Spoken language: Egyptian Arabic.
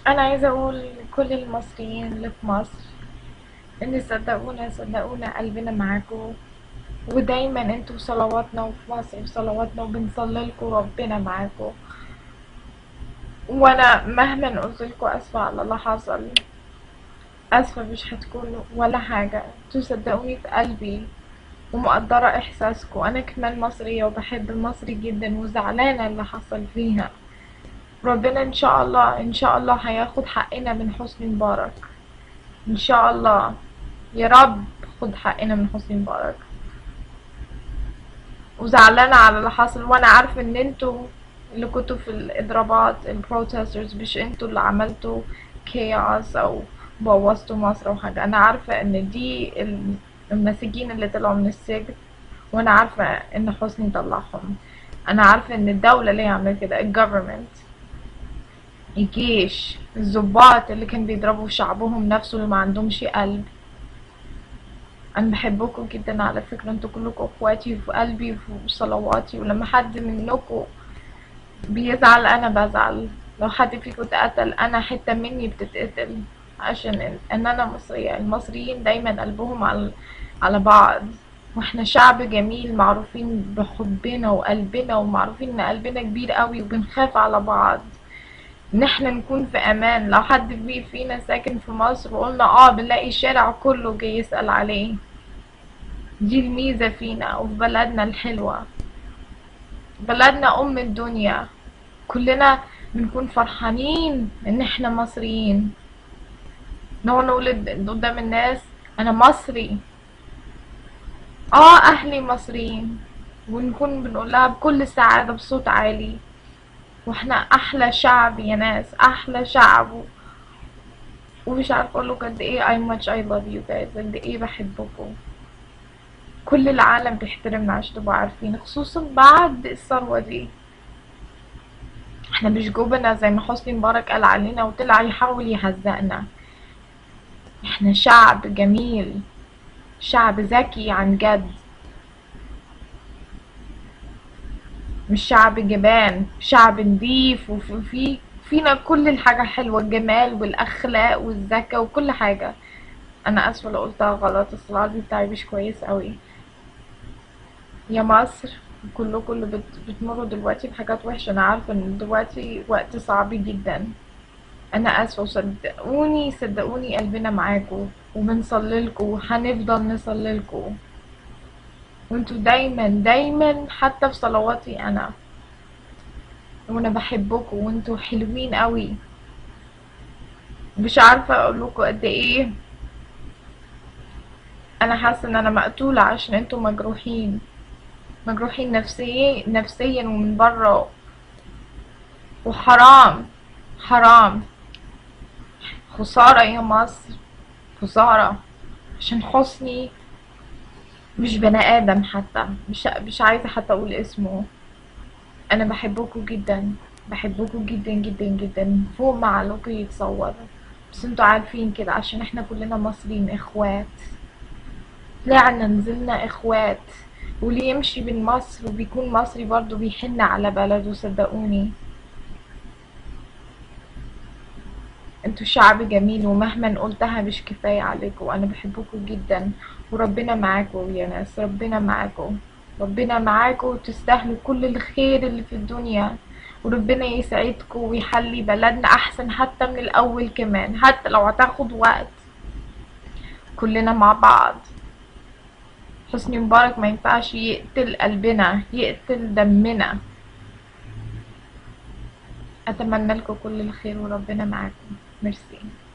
انا عايزه اقول لكل المصريين اللي في مصر ان صدقونا صدقونا قلبنا معاكم ودايما انتوا في صلواتنا وفي مصر في صلواتنا وبنصلي لكم ربنا معاكم وانا مهما قلت لكم اسفه على اللي حصل اسفه مش هتكون ولا حاجه انتوا صدقوني في قلبي ومقدره احساسكم انا كمان مصريه وبحب مصر جدا وزعلانه اللي حصل فيها ربنا ان شاء الله ان شاء الله هياخد حقنا من حسني مبارك ان شاء الله يا رب خد حقنا من حسني مبارك وزعلانة على اللي حصل وانا عارفة ان انتوا اللي كنتوا في الاضرابات البروتسترز مش انتوا اللي عملتوا كياس او بوظتوا مصر او حاجة انا عارفة ان دي المساجين اللي طلعوا من السجن وانا عارفة ان حسني طلعهم انا عارفة ان الدولة اللي عملت كده الجوفرمنت الجيش الضباط اللي كانوا بيضربوا شعبهم نفسه اللي ما عندهمش قلب انا بحبكم جدا على فكرة انتوا كلكم اخواتي وفي قلبي وفي صلواتي ولما حد منكم بيزعل انا بزعل لو حد فيكم اتقتل انا حتة مني بتتقتل عشان ان انا مصرية المصريين دايما قلبهم على على بعض واحنا شعب جميل معروفين بحبنا وقلبنا ومعروفين ان قلبنا كبير قوي وبنخاف على بعض ان احنا نكون في امان لو حد في فينا ساكن في مصر وقلنا اه بنلاقي الشارع كله جاي يسأل عليه دي الميزة فينا وفي بلدنا الحلوة بلدنا ام الدنيا كلنا بنكون فرحانين ان احنا مصريين نقعد نقول قدام الناس انا مصري اه اهلي مصريين ونكون بنقولها بكل سعادة بصوت عالي واحنا احلى شعب يا ناس احلى شعب و... ومش عارفه اقول قد ايه I much I love you guys قد ايه بحبكم كل العالم بيحترمنا عشان تبقوا عارفين خصوصا بعد الثروه دي احنا مش جبنا زي ما حسني مبارك قال علينا وطلع يحاول يهزقنا احنا شعب جميل شعب ذكي عن جد مش شعب جبان شعب نضيف وفي فينا كل الحاجة حلوة الجمال والأخلاق والذكاء وكل حاجة أنا آسفة لو قلتها غلط أصل العربي بتاعي مش كويس قوي يا مصر كلكم اللي بت... بتمروا دلوقتي بحاجات وحشة أنا عارفة إن دلوقتي وقت صعب جدا أنا آسفة وصدقوني صدقوني قلبنا معاكم وبنصليلكوا وهنفضل نصليلكوا وانتوا دايما دايما حتى في صلواتي انا وانا بحبكم وانتوا حلوين قوي مش عارفه اقول لكم قد ايه انا حاسه ان انا مقتوله عشان انتوا مجروحين مجروحين نفسيا نفسيا ومن بره وحرام حرام خساره يا مصر خساره عشان حسني مش بني ادم حتى مش مش عايزه حتى اقول اسمه انا بحبكم جدا بحبكم جدا جدا جدا فوق ما عقلكم يتصور بس انتوا عارفين كده عشان احنا كلنا مصريين اخوات طلعنا نزلنا اخوات واللي يمشي بين مصر وبيكون مصري برضو بيحن على بلده صدقوني انتوا شعب جميل ومهما قلتها مش كفاية عليكم وانا بحبكم جدا وربنا معاكم يا ناس ربنا معاكم ربنا معاكم وتستاهلوا كل الخير اللي في الدنيا وربنا يسعدكم ويحلي بلدنا احسن حتى من الاول كمان حتى لو هتاخد وقت كلنا مع بعض حسني مبارك ما ينفعش يقتل قلبنا يقتل دمنا اتمنى لكم كل الخير وربنا معاكم ميرسي